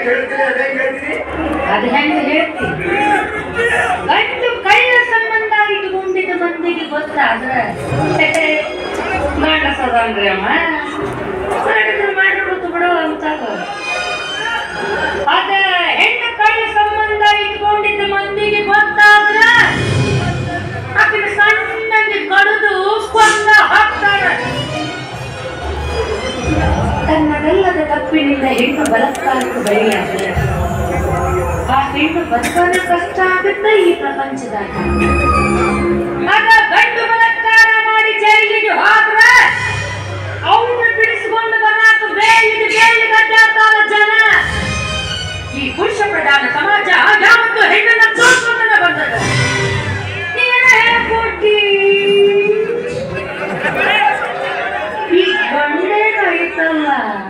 ಹೇಳ್ತೀರಿ ಅದೇ ಹೇಳ್ತೀರಿ ಅದು ಹೆಂಗ ಹೇಳ್ತೀನಿ ಗಂಡು ಕಳ್ಳ ಸಂಬಂಧ ಇಟ್ಕೊಂಡಿದ್ದ ಮಂದಿಗೆ ಗೊತ್ತಾದ್ರೆ ಮಾಡಸದನ್ರಿ ಅಮ್ಮ ಮಾಡಿದ್ರೆ ಮಾಡಿಬಿಡ್ತು ಬಿಡು ಅಂತ ಅದ ಹೆಣ್ಣು ಕಳ್ಳ ಸಂಬಂಧ ಇಟ್ಕೊಂಡಿದ್ದ ಮಂದಿಗೆ ಗೊತ್ತಾದ್ರ ಆಕಿನ ಸಣ್ಣಗೆ ಕಡಿದು ಕೊಂದ ಹಾಕ್ತಾರೆ ತನ್ನದಲ್ಲದ ತಪ್ಪಿನಿಂದ ಹೆಣ್ಣು ಬಲತ್ಕಾರಕ್ಕೆ ಬಲಿಯಾದರೆ ಆ ಹೆಣ್ಣು ಬದುಕೋದೇ ಕಷ್ಟ ಆಗುತ್ತೆ ಈ ಪ್ರಪಂಚದಾಗ ಆಗ ಗಂಡು ಬಲಾತ್ಕಾರ ಮಾಡಿ ಜೈಲಿಗೆ ಹೋದ್ರೆ ಅವನ್ನ ಬಿಡಿಸ್ಕೊಂಡು ಬರಾಕ ಬೇಲಿಗೆ ಬೇಲಿಗೆ ಅಡ್ಡಾಡ್ತಾರ ಜನ ಈ ಪುರುಷ ಪ್ರಧಾನ ಸಮಾಜ ಯಾವತ್ತು ಹೆಣ್ಣನ್ನ ತೋರ್ಸ್ಕೊಂಡೇ ಬಂದದ ನೀವೇನ ಹೇಳ್ಕೊಟ್ಟಿ ಈ ಗಂಡೇನಾಯ್ತಲ್ಲ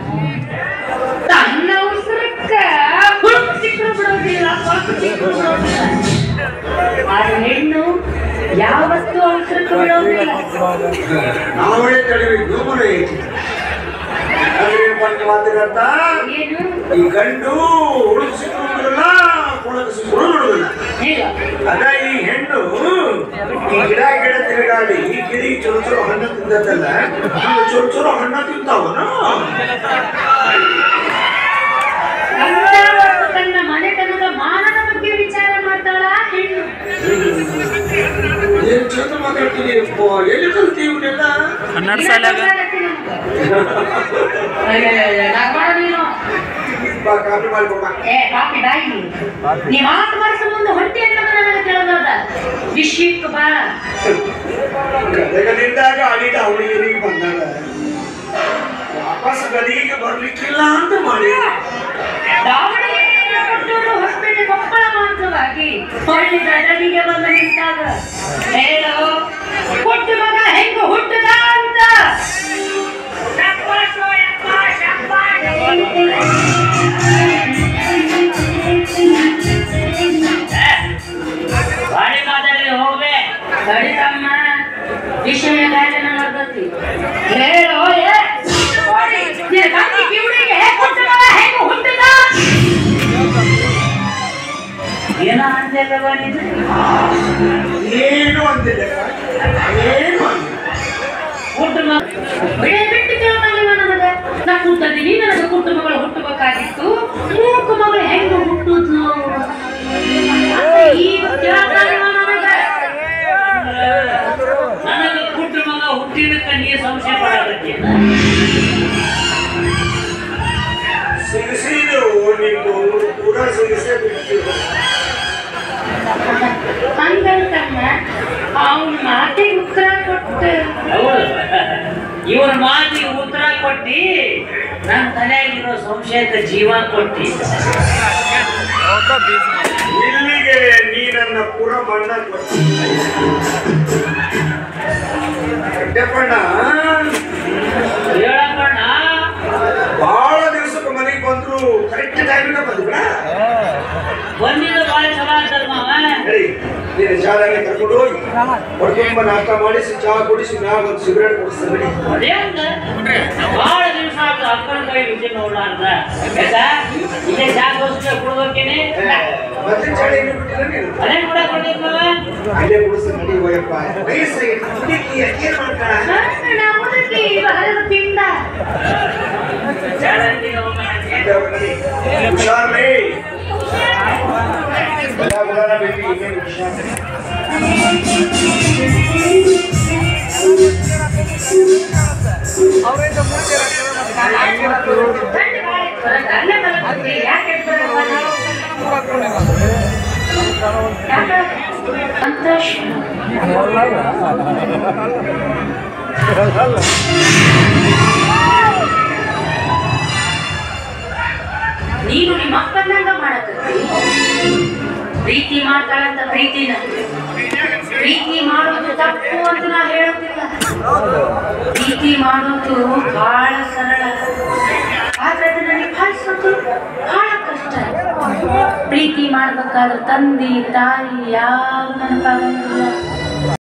ತನ್ನ ಉಸಿರಕ್ಕ ಹುಡುಗ ಸಿಕ್ಕರು ಬಿಡೋದಿಲ್ಲ ಸ್ವಲ್ಪ ಸಿಕ್ಕರು ಬಿಡೋದಿಲ್ಲ ಆ ಹೆಣ್ಣು ಯಾವತ್ತೂ ಅವಸರಕ್ಕೆ ಬಿಡೋದಿಲ್ಲ ನಾವೇ ತಡೆವಿ ಧೂಮನ ಐತಿ ಅದ್ರ ಏನ್ ಮಾತಿರತ್ತ ಏನು ಈ ಗಂಡು ಹುಡುಗ ಸಿಕ್ಕುವುದಿಲ್ಲ ಹುಡುಗ ಸಿಕ್ಕುವುದಿಲ್ಲ ಇಲ್ಲ ಅದ ಈ ಹೆಣ್ಣು ಈ ಗಿಡ ಗಿಡ ತಿರುಗಾಡಿ ಈ ಗಿರಿ ಚೂರು ಚೂರು ಹಣ್ಣು ತಿಂದದ್ದಲ್ಲ ಇವು ಚೂರು ಚೂರು ಹಣ್ಣು ತಿಂತಾವನ ಸಂಸಾರವನ್ನು ತನ್ನ ಮನೆತನದ ಮಾನದ ಬಗ್ಗೆ ವಿಚಾರ ಮಾಡ್ತಾಳ ಹೆಣ್ಣು ಏನ್ ಚಂದ ಮಾತಾಡ್ತೀನಿ ಅಪ್ಪ. ಎಲ್ಲಿ ಕಲ್ತೀವಿ ಇವನ್ನೆಲ್ಲ ಹನ್ನೆರಡು ಸಾಲಾಗ ನೀನು ಬಾ ಕಾಫಿ ಮಾಡ್ಕೊಮ್ಮ ಏ ಕಾಪಿ ಬಾಯಿ ನೀ ಮಾತು ವರ್ಷ ಮುಂದೆ ಹೊಟ್ಟೆ ಅನ್ನೋದು ನನಗೆ ತಿಳಿದದ ವಿಷಯಕ್ಕೆ ಬಾ ಗದಗದಿಂದಾಗ ಅಡಿದ ಅವಳಿಗೆ ಬಂದಾಗ ವಾಪಸ್ ಗದಿಗೆ ಬರ್ಲಿಕ್ಕಿಲ್ಲ ಅಂತ ಮಾಡಿ ದಾವಣಗೆರೆಯಿಂದ ಕೊಟ್ಟೂರು ಹೊಸಪೇಟೆ ಕೊಪ್ಪಳ ಮಾರ್ಗವಾಗಿ ಹೊಳ್ಳಿ ಗದಗಿಗೆ ಬಂದು ನಿಂತಾಗ ಹೇಳು ಹುಟ್ಟು ಮಗ ಹೆಂಗ ಹುಟ್ಟದ ಅಂತ ಶಬ್ಬಾಷು, ಯಪ್ಪ, ಶಬ್ಬಾಷ್. ಬಾಳಿ ಮಾತಾಡಿ ಹೋಗ್ಬೇ ಕಡಿತಮ್ಮ ವಿಷಯ ಗಾಯನ ಮಾಡ್ತತಿ ಹೇಳು ಏ ನೋಡಿ, ನಿನ್ನ ತಂಗಿ ಕಿವುಡಿಗೆ ಹೇಗ್ ಹುಟ್ಟಿದ ಹೆಂಗ್ ಹುಟ್ಟಿದ ಏನ ಅಂದೆಲ್ಲವ ನೀನು ಏನು ಅಂತಿಲ್ಲ ಏನು ಅಂದಿಲ್ಲ ಹುಟ್ಟು ಮಗ ಬಿಡೆ ಬಿಟ್ಟು ಕೇಳ್ತಾನಿವ ನನಗ ನಾ ಹುಟ್ಟದೀನಿ ನನಗೆ ಹುಟ್ಟು ಮಗಳು ಹುಟ್ಟಬೇಕಾಗಿತ್ತು ಮೂಕು ಮಗಳು ಹೆಂಗ ಹುಟ್ಟುದು ಅಂತ ಈಗ ಕೇಳ್ತಾನಿವ ನನಗ ನನಗೆ ಹುಟ್ಟು ಮಗ ಹುಟ್ಟಿದಕ್ಕ ನೀ ಸಂಶಯ ಪಡಕತ್ತೀಯ ಸಿಗಿಸಿದು ನಿಂದು ಪೂರ ಸಿಗಿಸೇ ಬಿಡ್ತೀವಿ ಹಂಗಂತಮ್ಮ ಅವನ ಮಾತಿಗೆ ಉತ್ತರ ಕೊಟ್ಟು ಇವನ ಮಾತಿಗೆ ಉತ್ತರ ಕೊಟ್ಟಿ ನನ್ನ ತಲೆಯಾಗಿರೋ ಸಂಶಯಕ್ಕೆ ಜೀವ ಕೊಟ್ಟಿ ಇಲ್ಲಿಗೆ ನೀ ನನ್ನ ಪೂರ ಮಣ್ಣ ಕೊಟ್ಟಿ ಕಟ್ಟೆಪಣ್ಣ ಹೇಳಪ್ಪಣ್ಣ ಬಹಳ ದಿವಸಕ್ಕೆ ಮನೆಗೆ ಬಂದ್ರು ಕರೆಕ್ಟ್ ಟೈಮಿಗೆ ಬಂದ್ಬಿಡ ಬಂದಿದ್ದು ಭಾಳ ಚಲೋ ಆಗ್ತದ ಮಾವ ಹೇಳಿ ನೀನು ಚಾದಾಗೆ ಕರ್ಕೊಂಡು ಹೋಗಿ ಹೊರತುಂಬ ನಾಷ್ಟ ಮಾಡಿಸಿ ಚಹಾ ಕುಡಿಸಿ ಮ್ಯಾಗ ಒಂದು ಸಿಗರೇಟ್ ಕೊಡಿಸ್ತೀನಿ ಬಿಡಿ ಅದೇ ಅಂತ ಭಾಳ ದಿವಸ ಆಯ್ತು ಅಕ್ಕನ ಕೈ ರುಚಿ ನೋಡ್ಲಾರ್ದ ಯಾಕ ಇದೇ ಜಾಗೋಸ್ಕರ ಕುಡ್ದೋಕೇನೆ ಮತ್ತೆ ಚಳಿ ಏನು ಬಿಟ್ಟಿಲ್ಲ ನೀನು ಅದೇ ಕೂಡ ಕೊಟ್ಟಿದ್ನಲ್ಲ ಅಲ್ಲೇ ಕುಡಿಸ್ತೀನಿ ನಡಿ ಹೋಯಪ್ಪ ವಯಸ್ಸಾಗಿತ್ತು ಹುಡುಗಿ ಏನ್ ಮಾಡ್ತಾಳ ನಮ್ಮದಕ್ಕೆ ಹರದ ಪಿಂಡ ಹುಷಾರ್ ರೇ ಬಡ ಬಡನ ಬೇಟಿ ಇನ್ನೇನು ಹುಷಾರ್ ಅಲ್ಲೇ ಮಲಗ್ಬಿಟ್ಟಿ, ಯಾಕೆ ಎದ್ದು ಬರಲ್ವ ನಾವು? ಯಾಕೆ? ಸಂತೋಷ ನೀನು ನಿಮ್ಮ ಅಪ್ಪನಂಗ ಮಾಡಕತ್ತಿ ಪ್ರೀತಿ ಮಾಡ್ತಾಳಂತ ಪ್ರೀತಿನ ಪ್ರೀತಿ ಮಾಡೋದು ತಪ್ಪು ಅಂತ ನಾ ಹೇಳೋದಿಲ್ಲ ಪ್ರೀತಿ ಮಾಡೋದು ಬಹಳ ಸರಳ ಆದ್ರೆ ಅದನ್ನ ನಿಭಾಯಿಸೋದು ಬಹಳ ಕಷ್ಟ ಪ್ರೀತಿ ಮಾಡ್ಬೇಕಾದ್ರೆ ತಂದೆ ತಾಯಿ ಯಾರು ನೆನಪಾಗಂಗಿಲ್ಲ